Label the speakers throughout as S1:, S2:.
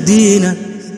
S1: الدين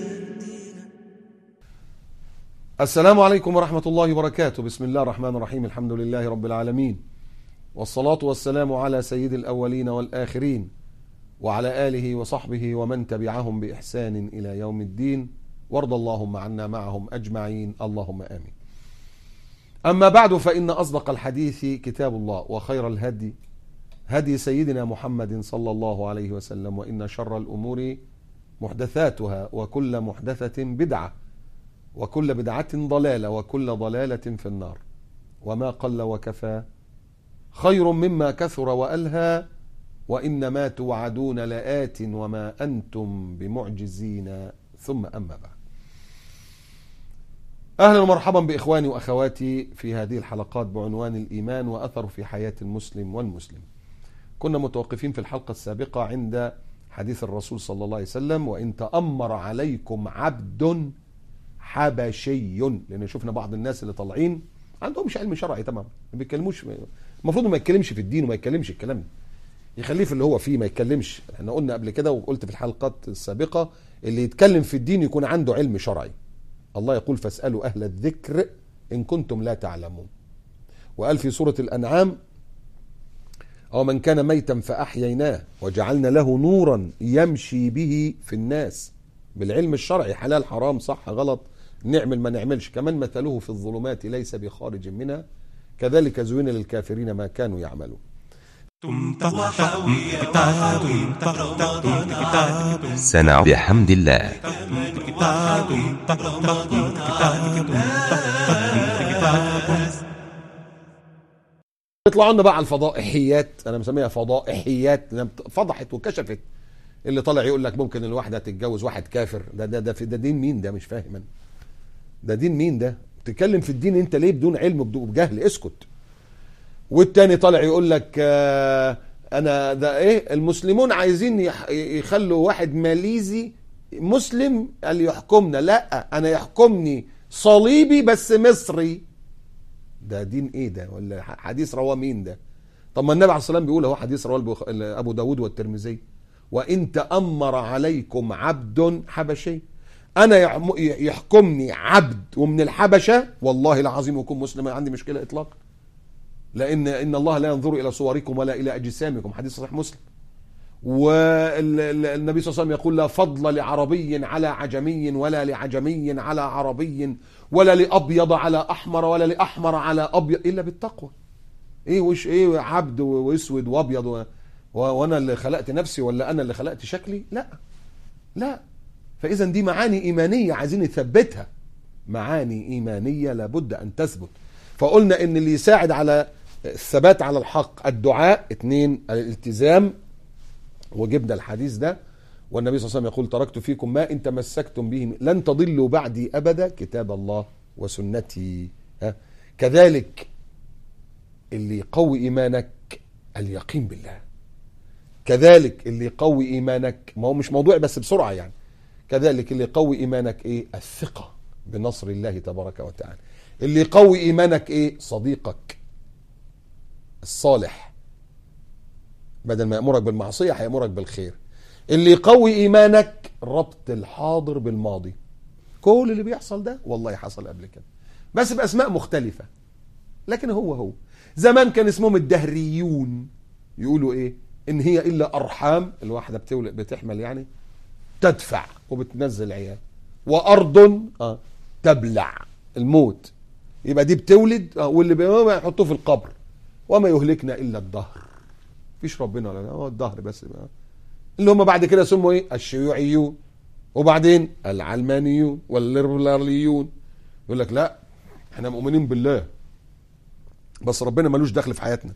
S2: السلام عليكم ورحمة الله وبركاته بسم الله الرحمن الرحيم الحمد لله رب العالمين والصلاة والسلام على سيد الأولين والآخرين وعلى آله وصحبه ومن تبعهم بإحسان إلى يوم الدين وارض اللهم عنا معهم أجمعين اللهم آمين أما بعد فإن أصدق الحديث كتاب الله وخير الهدي هدي سيدنا محمد صلى الله عليه وسلم وإن شر الأمور محدثاتها وكل محدثة بدعة وكل بدعة ضلالة وكل ضلالة في النار وما قل وكفى خير مما كثر وألهى وإنما توعدون لآت وما أنتم بمعجزين ثم أما بعد أهلا ومرحبا بإخواني وأخواتي في هذه الحلقات بعنوان الإيمان وأثره في حياة المسلم والمسلم كنا متوقفين في الحلقة السابقة عند حديث الرسول صلى الله عليه وسلم وإن تأمر عليكم عبد حبشي لأن شفنا بعض الناس اللي طالعين عندهمش علم شرعي تمام ما بيتكلموش المفروض ما يتكلمش في الدين وما يتكلمش الكلام ده يخليه في اللي هو فيه ما يتكلمش احنا قلنا قبل كده وقلت في الحلقات السابقة اللي يتكلم في الدين يكون عنده علم شرعي الله يقول فاسألوا أهل الذكر إن كنتم لا تعلمون وقال في سورة الأنعام أو من كان ميتا فأحييناه وجعلنا له نورا يمشي به في الناس بالعلم الشرعي حلال حرام صح غلط نعمل ما نعملش كمان مثله في الظلمات ليس بخارج منها كذلك زين للكافرين ما كانوا يعملون
S3: سنع بحمد الله
S2: يطلعوا لنا بقى على الفضائحيات انا مسميها فضائحيات لأنها فضحت وكشفت اللي طالع يقول لك ممكن الواحده تتجوز واحد كافر ده ده ده, في ده دين مين ده مش فاهم انا ده دين مين ده تتكلم في الدين انت ليه بدون علم وبجهل اسكت والتاني طالع يقول لك آه انا ده ايه المسلمون عايزين يح- يخلوا واحد ماليزي مسلم قال يحكمنا لا انا يحكمني صليبي بس مصري ده دين ايه ده ولا ح- حديث رواه مين ده طب ما النبي عليه الصلاه والسلام بيقول اهو حديث رواه البخ- ابو داود والترمذي وان تامر عليكم عبد حبشي انا يعم- يحكمني عبد ومن الحبشه والله العظيم يكون مسلم ما عندي مشكله اطلاقا لان ان الله لا ينظر الى صوركم ولا الى اجسامكم حديث صحيح مسلم والنبي صلى الله عليه وسلم يقول لا فضل لعربي على عجمي ولا لعجمي على عربي ولا لابيض على احمر ولا لاحمر على ابيض الا بالتقوى ايه وش ايه عبد واسود وابيض و... و... وانا اللي خلقت نفسي ولا انا اللي خلقت شكلي لا لا فاذا دي معاني ايمانيه عايزين نثبتها معاني ايمانيه لابد ان تثبت فقلنا ان اللي يساعد على الثبات على الحق الدعاء اتنين الالتزام وجبنا الحديث ده والنبي صلى الله عليه وسلم يقول تركت فيكم ما ان تمسكتم به لن تضلوا بعدي ابدا كتاب الله وسنتي ها كذلك اللي يقوي ايمانك اليقين بالله كذلك اللي يقوي ايمانك ما هو مش موضوع بس بسرعه يعني كذلك اللي يقوي ايمانك ايه الثقه بنصر الله تبارك وتعالى اللي يقوي ايمانك ايه صديقك الصالح بدل ما يامرك بالمعصيه هيامرك بالخير اللي يقوي ايمانك ربط الحاضر بالماضي كل اللي بيحصل ده والله حصل قبل كده بس باسماء مختلفه لكن هو هو زمان كان اسمهم الدهريون يقولوا ايه ان هي الا ارحام الواحده بتولد بتحمل يعني تدفع وبتنزل عيال وارض آه تبلع الموت يبقى دي بتولد آه واللي بيقوم يحطوه في القبر وما يهلكنا الا الدهر مفيش ربنا ولا لا هو الدهر بس بقى. اللي هم بعد كده سموا ايه الشيوعيون وبعدين العلمانيون والليبراليون يقول لك لا احنا مؤمنين بالله بس ربنا ملوش دخل في حياتنا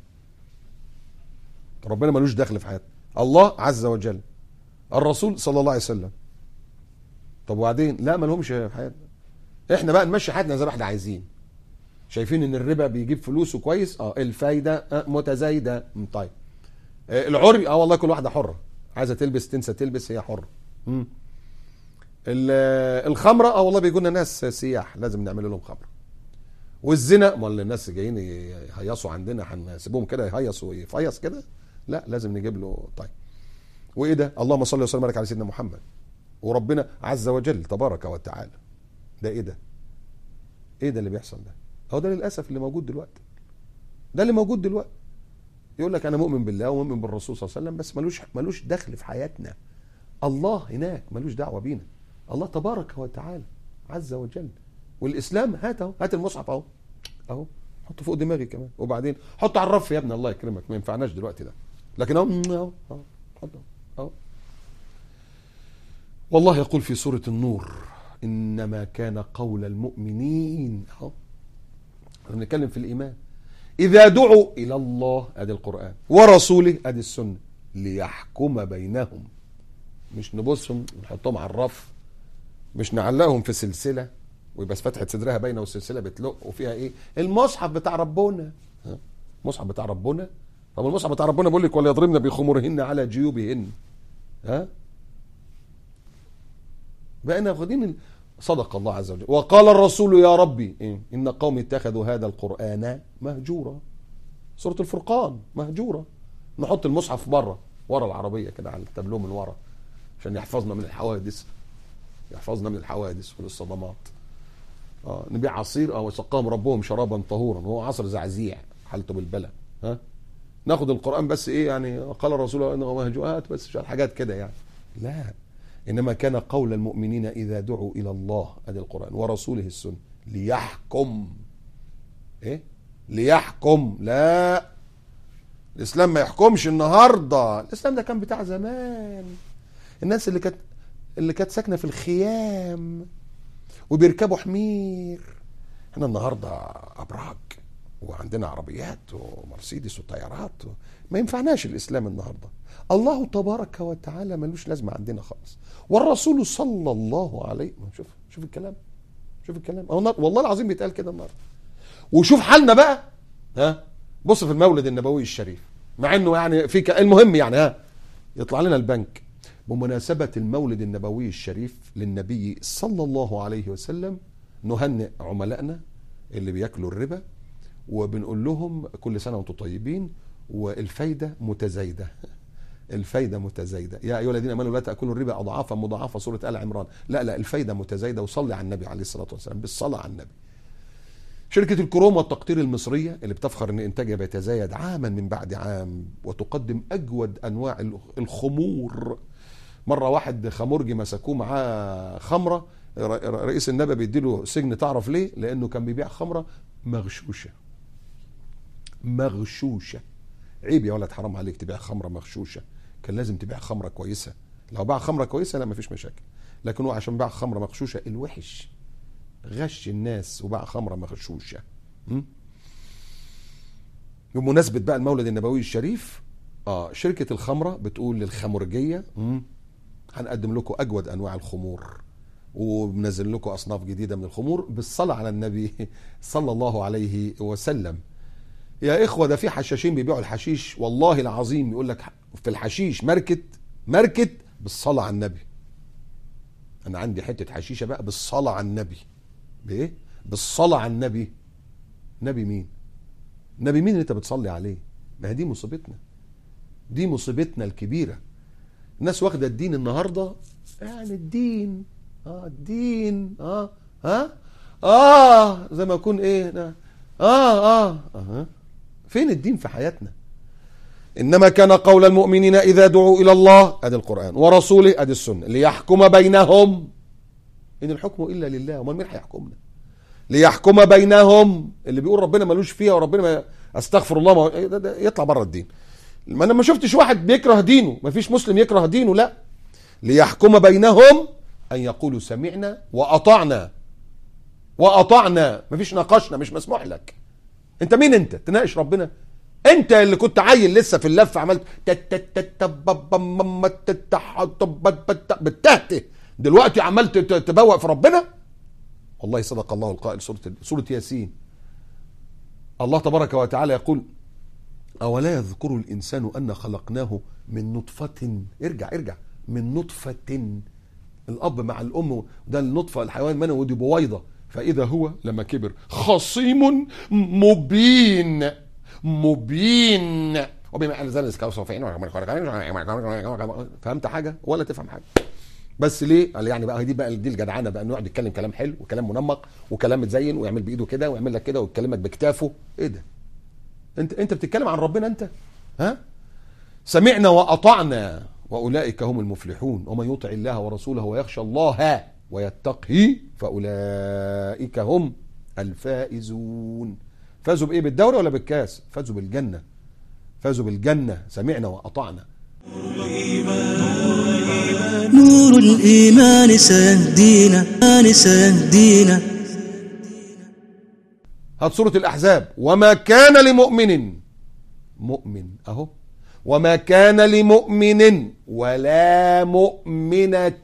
S2: ربنا ملوش دخل في حياتنا الله عز وجل الرسول صلى الله عليه وسلم طب وبعدين لا ما لهمش في حياتنا احنا بقى نمشي حياتنا زي ما احنا عايزين شايفين ان الربا بيجيب فلوسه كويس اه الفايده آه متزايده م، طيب آه العري اه والله كل واحده حره عايزه تلبس تنسى تلبس هي حره مم. ال- آه، الخمره اه والله بيجوا لنا ناس سياح لازم نعمل لهم خمره والزنا امال الناس جايين يهيصوا عندنا هنسيبهم كده يهيص ويفيص كده لا لازم نجيب له طيب وايه ده اللهم صل وسلم وبارك على سيدنا محمد وربنا عز وجل تبارك وتعالى ده ايه ده ايه ده اللي بيحصل ده هو ده للاسف اللي موجود دلوقتي ده اللي موجود دلوقتي يقول لك انا مؤمن بالله ومؤمن بالرسول صلى الله عليه وسلم بس ملوش ملوش دخل في حياتنا الله هناك ملوش دعوه بينا الله تبارك وتعالى عز وجل والاسلام هات اهو هات المصحف اهو اهو حطه فوق دماغي كمان وبعدين حطه على الرف يا ابني الله يكرمك ما ينفعناش دلوقتي ده لكن اهو اهو اهو حطه اهو والله يقول في سورة النور إنما كان قول المؤمنين أهو احنا بنتكلم في الإيمان إذا دعوا إلى الله أدي القرآن ورسوله أدي السنة ليحكم بينهم مش نبصهم نحطهم على الرف مش نعلقهم في سلسلة ويبقى فتحة صدرها باينة والسلسلة بتلق وفيها إيه المصحف بتاع ربنا ها؟ المصحف بتاع ربنا طب المصحف بتاع ربنا بيقول لك وليضربن بخمرهن على جيوبهن ها بقينا واخدين ال- صدق الله عز وجل وقال الرسول يا ربي إيه؟ إن قومي اتخذوا هذا القرآن مهجورا سورة الفرقان مهجورة نحط المصحف بره ورا العربية كده على التابلو من ورا عشان يحفظنا من الحوادث يحفظنا من الحوادث والصدمات اه نبيع عصير اه وسقاهم ربهم شرابا طهورا هو عصر زعزيع حالته بالبلى ها ناخد القرآن بس ايه يعني قال الرسول انه مهجوات بس شوية حاجات كده يعني لا انما كان قول المؤمنين اذا دعوا الى الله ادي القرآن ورسوله السنة ليحكم ايه ليحكم لا الاسلام ما يحكمش النهارده الاسلام ده كان بتاع زمان الناس اللي كانت اللي كانت ساكنه في الخيام وبيركبوا حمير احنا النهارده ابراج وعندنا عربيات ومرسيدس وطيارات و... ما ينفعناش الاسلام النهارده الله تبارك وتعالى ملوش لازمه عندنا خالص والرسول صلى الله عليه شوف شوف الكلام شوف الكلام أهو النهار- والله العظيم بيتقال كده النهارده وشوف حالنا بقى ها بص في المولد النبوي الشريف مع انه يعني في ك... المهم يعني ها يطلع لنا البنك بمناسبة المولد النبوي الشريف للنبي صلى الله عليه وسلم نهنئ عملائنا اللي بياكلوا الربا وبنقول لهم كل سنة وانتم طيبين والفايدة متزايدة الفايدة متزايدة يا أيها الذين آمنوا لا تأكلوا الربا أضعافا مضاعفة سورة آل عمران لا لا الفايدة متزايدة وصلي على النبي عليه الصلاة والسلام بالصلاة على النبي شركة الكروم والتقطير المصرية اللي بتفخر ان انتاجها بيتزايد عاما من بعد عام وتقدم اجود انواع الخمور مرة واحد خمرجي مسكوه معاه خمرة ر- رئيس النبي بيديله سجن تعرف ليه؟ لانه كان بيبيع خمرة مغشوشة مغشوشة عيب يا ولد حرام عليك تبيع خمرة مغشوشة كان لازم تبيع خمرة كويسة لو باع خمرة كويسة لا مفيش مشاكل لكن هو عشان باع خمرة مغشوشة الوحش غش الناس وباع خمرة مغشوشة م? بمناسبة بقى المولد النبوي الشريف اه شركة الخمرة بتقول للخمرجية م? هنقدم لكم أجود أنواع الخمور وبنزل لكم أصناف جديدة من الخمور بالصلاة على النبي صلى الله عليه وسلم يا إخوة ده في حشاشين بيبيعوا الحشيش والله العظيم يقول لك في الحشيش ماركت ماركت بالصلاة على النبي أنا عندي حتة حشيشة بقى بالصلاة على النبي بايه بالصلاه على النبي نبي مين نبي مين اللي انت بتصلي عليه ما هي دي مصيبتنا دي مصيبتنا الكبيره الناس واخده الدين النهارده يعني الدين اه الدين اه ها اه زي ما يكون ايه اه اه اه فين الدين في حياتنا انما كان قول المؤمنين اذا دعوا الى الله ادي القران ورسوله ادي السنه ليحكم بينهم ان الحكم الا لله امال مين هيحكمنا ليحكم بينهم اللي بيقول ربنا ملوش فيها وربنا ما استغفر الله ما إيه ده ده يطلع بره الدين ما انا ما شفتش واحد بيكره دينه ما فيش مسلم يكره دينه لا ليحكم بينهم ان يقولوا سمعنا واطعنا واطعنا ما فيش ناقشنا مش مسموح لك انت مين انت تناقش ربنا انت اللي كنت عيل لسه في اللف عملت بتهته دلوقتي عمال تت- تبوق في ربنا والله صدق الله القائل سورة سورة ياسين الله تبارك وتعالى يقول أولا يذكر الإنسان أن خلقناه من نطفة ارجع ارجع من نطفة الأب مع الأم ده النطفة الحيوان المنوي ودي بويضة فإذا هو لما كبر خصيم مبين مبين وبما أنزل الكوثر فإن فهمت حاجة ولا تفهم حاجة بس ليه قال يعني بقى دي بقى دي الجدعنه بقى انه يقعد يتكلم كلام حلو وكلام منمق وكلام متزين ويعمل بايده كده ويعمل لك كده ويكلمك بكتافه ايه ده انت انت بتتكلم عن ربنا انت ها سمعنا واطعنا واولئك هم المفلحون ومن يطع الله ورسوله ويخشى الله ويتقي فاولئك هم الفائزون فازوا بايه بالدوري ولا بالكاس فازوا بالجنه فازوا بالجنه سمعنا واطعنا
S1: نور الإيمان سيهدينا سيهدينا
S2: هات سورة الأحزاب وما كان لمؤمن مؤمن أهو وما كان لمؤمن ولا مؤمنة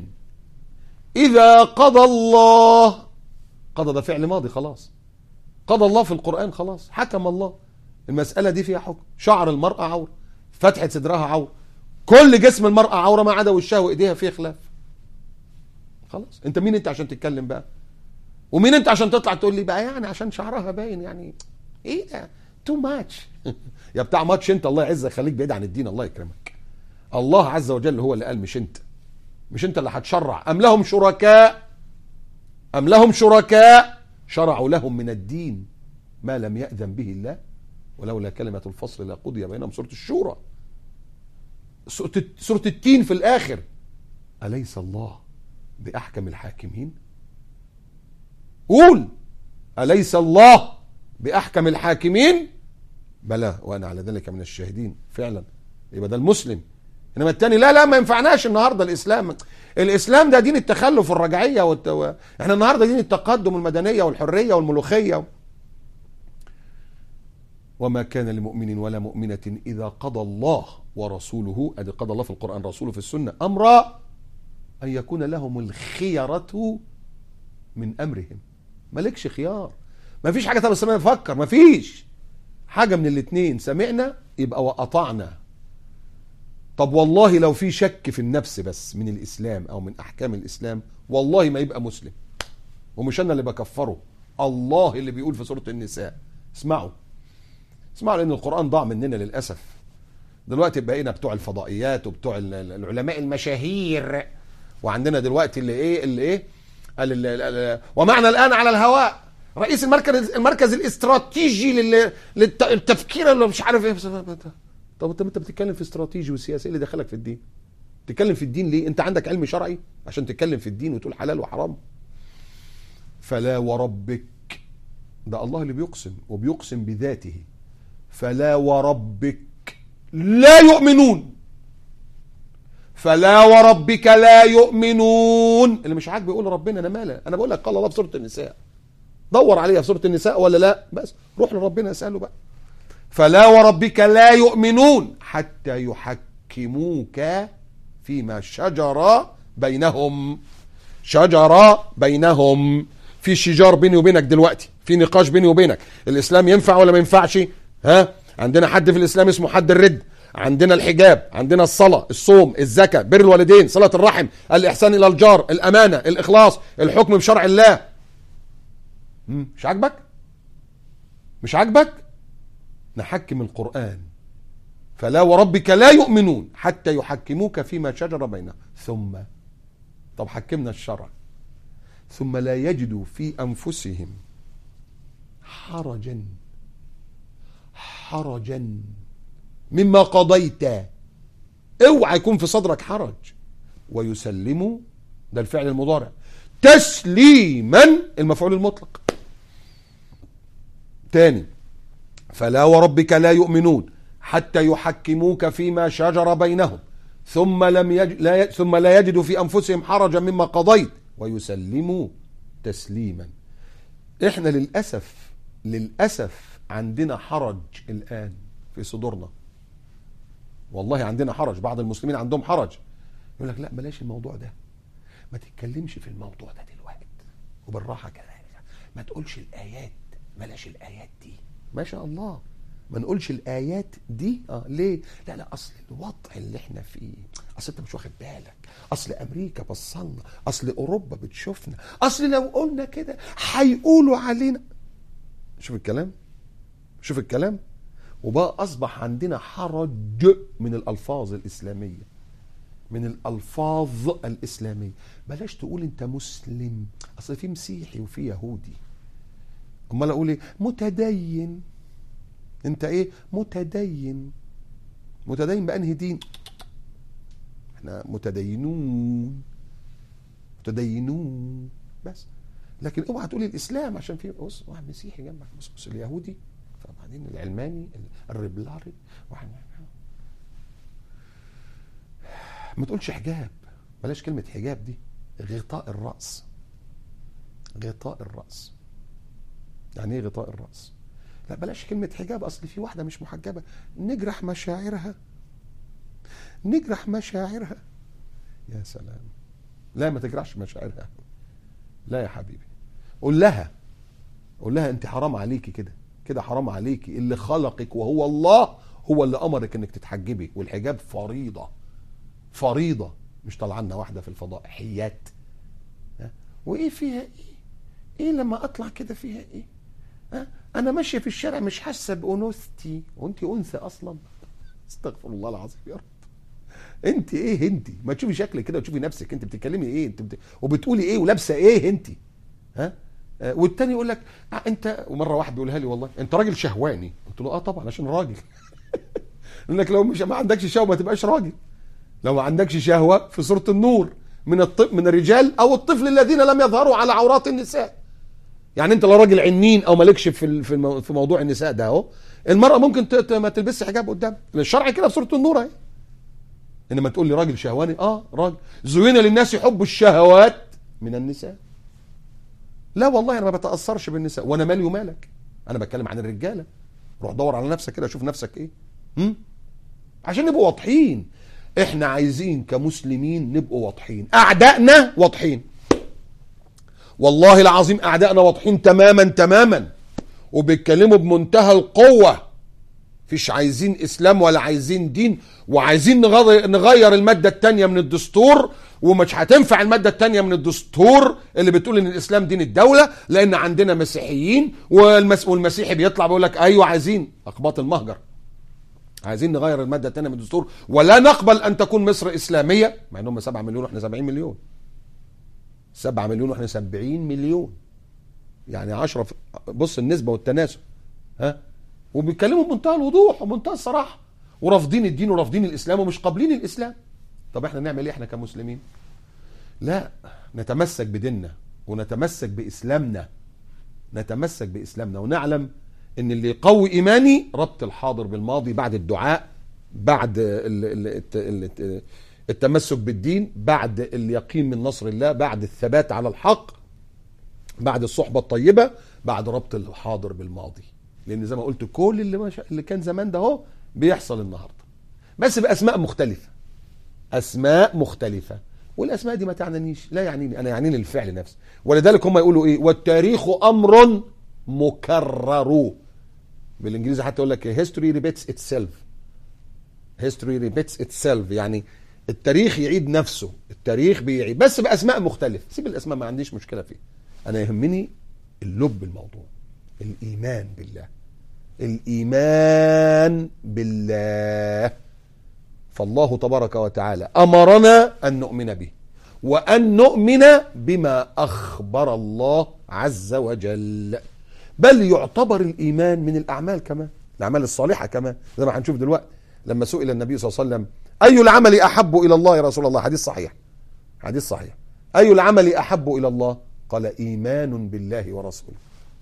S2: إذا قضى الله قضى ده فعل ماضي خلاص قضى الله في القرآن خلاص حكم الله المسألة دي فيها حكم شعر المرأة عورة فتحة صدرها عورة كل جسم المرأة عورة ما عدا وشها وإيديها فيه خلاف خلاص انت مين انت عشان تتكلم بقى ومين انت عشان تطلع تقول لي بقى يعني عشان شعرها باين يعني ايه ده تو ماتش يا بتاع ماتش انت الله يعزك خليك بعيد عن الدين الله يكرمك الله عز وجل هو اللي قال مش انت مش انت اللي هتشرع ام لهم شركاء ام لهم شركاء شرعوا لهم من الدين ما لم يأذن به الله ولولا كلمة الفصل لقضي بينهم سورة الشورى سورة سورة التين في الآخر أليس الله بأحكم الحاكمين قول أليس الله بأحكم الحاكمين بلى وأنا على ذلك من الشاهدين فعلا يبقى ده المسلم إنما التاني لا لا ما ينفعناش النهاردة الإسلام الإسلام ده دين التخلف والرجعية والتو... احنا النهاردة دين التقدم والمدنية والحرية والملوخية وما كان لمؤمن ولا مؤمنة إذا قضى الله ورسوله أدي قضى الله في القرآن رسوله في السنة أمرا أن يكون لهم الخيرة من أمرهم مالكش خيار ما فيش حاجة طب السماء نفكر ما فيش حاجة من الاتنين سمعنا يبقى وأطعنا طب والله لو في شك في النفس بس من الإسلام أو من أحكام الإسلام والله ما يبقى مسلم ومش أنا اللي بكفره الله اللي بيقول في سورة النساء اسمعوا اسمعوا لأن القرآن ضاع مننا للأسف دلوقتي بقينا بتوع الفضائيات وبتوع ال- ال- العلماء المشاهير وعندنا دلوقتي اللي ايه اللي ايه قال ال- ال- ال- ومعنا الان على الهواء رئيس المركز المركز الاستراتيجي لل- للت- للتفكير اللي مش عارف ايه طب انت انت بتتكلم في استراتيجي وسياسه ايه اللي دخلك في الدين؟ تتكلم في الدين ليه؟ انت عندك علم شرعي عشان تتكلم في الدين وتقول حلال وحرام فلا وربك ده الله اللي بيقسم وبيقسم بذاته فلا وربك لا يؤمنون فلا وربك لا يؤمنون اللي مش عاجبه يقول ربنا انا مالي انا بقول لك قال الله في سوره النساء دور عليها في سوره النساء ولا لا بس روح لربنا اساله بقى فلا وربك لا يؤمنون حتى يحكموك فيما شجر بينهم شجر بينهم في شجار بيني وبينك دلوقتي في نقاش بيني وبينك الاسلام ينفع ولا ما ينفعش ها عندنا حد في الاسلام اسمه حد الرد عندنا الحجاب عندنا الصلاة الصوم الزكاة بر الوالدين صلة الرحم الإحسان إلى الجار الأمانة الإخلاص الحكم بشرع الله مم، مش عاجبك مش عاجبك نحكم القرآن فلا وربك لا يؤمنون حتى يحكموك فيما شجر بينهم ثم طب حكمنا الشرع ثم لا يجدوا في أنفسهم حرجا حرجا مما قضيت اوعى يكون في صدرك حرج ويسلموا ده الفعل المضارع تسليما المفعول المطلق تاني فلا وربك لا يؤمنون حتى يحكموك فيما شجر بينهم ثم لم يج... لا ي... ثم لا يجدوا في انفسهم حرجا مما قضيت ويسلموا تسليما احنا للاسف للاسف عندنا حرج الان في صدورنا والله عندنا حرج بعض المسلمين عندهم حرج يقول لك لا بلاش الموضوع ده ما تتكلمش في الموضوع ده دلوقتي وبالراحه كده ما تقولش الايات بلاش الايات دي ما شاء الله ما نقولش الايات دي اه ليه لا لا اصل الوضع اللي احنا فيه اصل انت مش واخد بالك اصل امريكا بصلنا اصل اوروبا بتشوفنا اصل لو قلنا كده هيقولوا علينا شوف الكلام شوف الكلام وبقى اصبح عندنا حرج من الالفاظ الاسلاميه من الالفاظ الاسلاميه بلاش تقول انت مسلم اصل في مسيحي وفي يهودي امال اقول ايه متدين انت ايه متدين متدين بانهي دين احنا متدينون متدينون بس لكن اوعى تقولي الاسلام عشان في بص واحد مسيحي جنبك بص بص اليهودي فبعدين العلماني الربلاري واحد ما تقولش حجاب بلاش كلمة حجاب دي غطاء الرأس غطاء الرأس يعني ايه غطاء الرأس لا بلاش كلمة حجاب اصل في واحدة مش محجبة نجرح مشاعرها نجرح مشاعرها يا سلام لا ما تجرحش مشاعرها لا يا حبيبي قول لها قول لها انت حرام عليكي كده كده حرام عليكي اللي خلقك وهو الله هو اللي امرك انك تتحجبي والحجاب فريضه فريضه مش طالعه لنا واحده في الفضاء حيات ها؟ وايه فيها ايه ايه لما اطلع كده فيها ايه ها؟ انا ماشيه في الشارع مش حاسه بانوثتي وانت انثى اصلا استغفر الله العظيم يا رب انت ايه انت ما تشوفي شكلك كده وتشوفي نفسك انت بتتكلمي ايه انت بت... وبتقولي ايه ولابسه ايه انت ها آه، والتاني يقول لك آه انت ومره واحد بيقولها لي والله انت راجل شهواني قلت له اه طبعا عشان راجل لانك لو مش ما عندكش شهوه ما تبقاش راجل لو ما عندكش شهوه في سوره النور من الطفل من الرجال او الطفل الذين لم يظهروا على عورات النساء يعني انت لو راجل عنين او مالكش في ال- في المو- في موضوع النساء ده اهو المراه ممكن ت- ت- ما تلبسش حجاب قدام الشرع كده في سوره النور اهي انما تقول لي راجل شهواني اه راجل زين للناس حب الشهوات من النساء لا والله انا ما بتاثرش بالنساء وانا مالي ومالك انا بتكلم عن الرجاله روح دور على نفسك كده شوف نفسك ايه هم؟ عشان نبقوا واضحين احنا عايزين كمسلمين نبقوا واضحين اعدائنا واضحين والله العظيم اعدائنا واضحين تماما تماما وبيتكلموا بمنتهى القوه فيش عايزين اسلام ولا عايزين دين وعايزين نغير, نغير الماده الثانيه من الدستور ومش هتنفع الماده الثانيه من الدستور اللي بتقول ان الاسلام دين الدوله لان عندنا مسيحيين والمس والمسيحي بيطلع بيقول لك ايوه عايزين اقباط المهجر عايزين نغير الماده الثانيه من الدستور ولا نقبل ان تكون مصر اسلاميه مع انهم 7 مليون واحنا 70 مليون 7 مليون واحنا 70 مليون يعني 10 في- بص النسبه والتناسب ها وبيتكلموا بمنتهى الوضوح ومنتهى الصراحه ورافضين الدين ورافضين الاسلام ومش قابلين الاسلام طب احنا نعمل ايه احنا كمسلمين لا نتمسك بديننا ونتمسك باسلامنا نتمسك باسلامنا ونعلم ان اللي يقوي ايماني ربط الحاضر بالماضي بعد الدعاء بعد ال- ال- الت- ال- التمسك بالدين بعد اليقين من نصر الله بعد الثبات على الحق بعد الصحبة الطيبة بعد ربط الحاضر بالماضي لان زي ما قلت كل اللي, ما شا... اللي كان زمان ده اهو بيحصل النهارده بس باسماء مختلفه اسماء مختلفه والاسماء دي ما تعنينيش لا يعنيني انا يعنيني الفعل نفسه ولذلك هم يقولوا ايه والتاريخ امر مكرر بالانجليزي حتى يقول لك history repeats itself history repeats itself يعني التاريخ يعيد نفسه التاريخ بيعيد بس باسماء مختلفه سيب الاسماء ما عنديش مشكله فيها انا يهمني اللب الموضوع الايمان بالله الايمان بالله فالله تبارك وتعالى امرنا ان نؤمن به وان نؤمن بما اخبر الله عز وجل بل يعتبر الايمان من الاعمال كمان الاعمال الصالحه كمان زي ما هنشوف دلوقتي لما سئل النبي صلى الله عليه وسلم اي العمل احب الى الله يا رسول الله حديث صحيح حديث صحيح اي العمل احب الى الله قال ايمان بالله ورسوله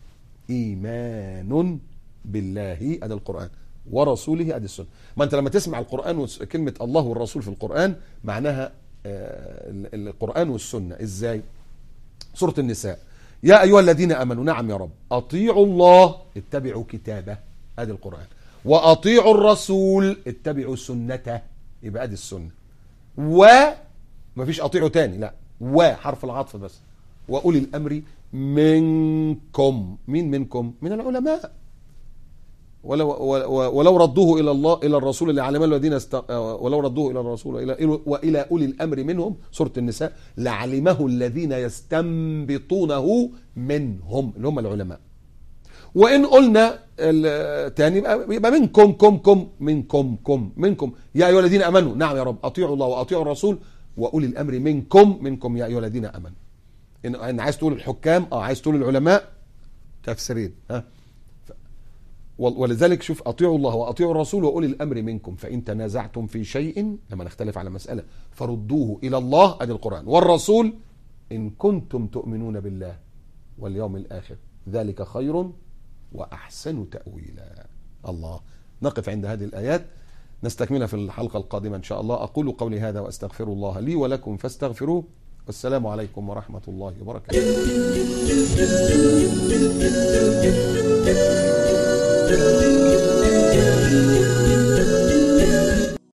S2: ايمان بالله ادي القران ورسوله ادي السنه ما انت لما تسمع القران وس- كلمه الله والرسول في القران معناها آه، ال- القران والسنه ازاي سوره النساء يا ايها الذين امنوا نعم يا رب اطيعوا الله اتبعوا كتابه ادي القران واطيعوا الرسول اتبعوا سنته يبقى ادي السنه و مفيش اطيعوا تاني لا و حرف العطف بس واولي الامر منكم مين منكم من العلماء ولو ولو ولو ردوه الى الله الى الرسول لعلم الذين است... ولو ردوه الى الرسول الى والى اولي الامر منهم سوره النساء لعلمه الذين يستنبطونه منهم اللي هم العلماء وان قلنا الثاني يبقى يبقى منكم كم كم منكم كم منكم يا ايها الذين امنوا نعم يا رب اطيعوا الله واطيعوا الرسول واولي الامر منكم منكم يا ايها الذين امنوا ان ان عايز تقول الحكام اه عايز تقول العلماء تفسيرين ها ف- ول- ولذلك شوف اطيعوا الله واطيعوا الرسول واولي الامر منكم فان تنازعتم في شيء لما نختلف على مساله فردوه الى الله ادي القران والرسول ان كنتم تؤمنون بالله واليوم الاخر ذلك خير واحسن تاويلا الله نقف عند هذه الايات نستكملها في الحلقه القادمه ان شاء الله اقول قولي هذا واستغفر الله لي ولكم فاستغفروه والسلام عليكم ورحمه الله وبركاته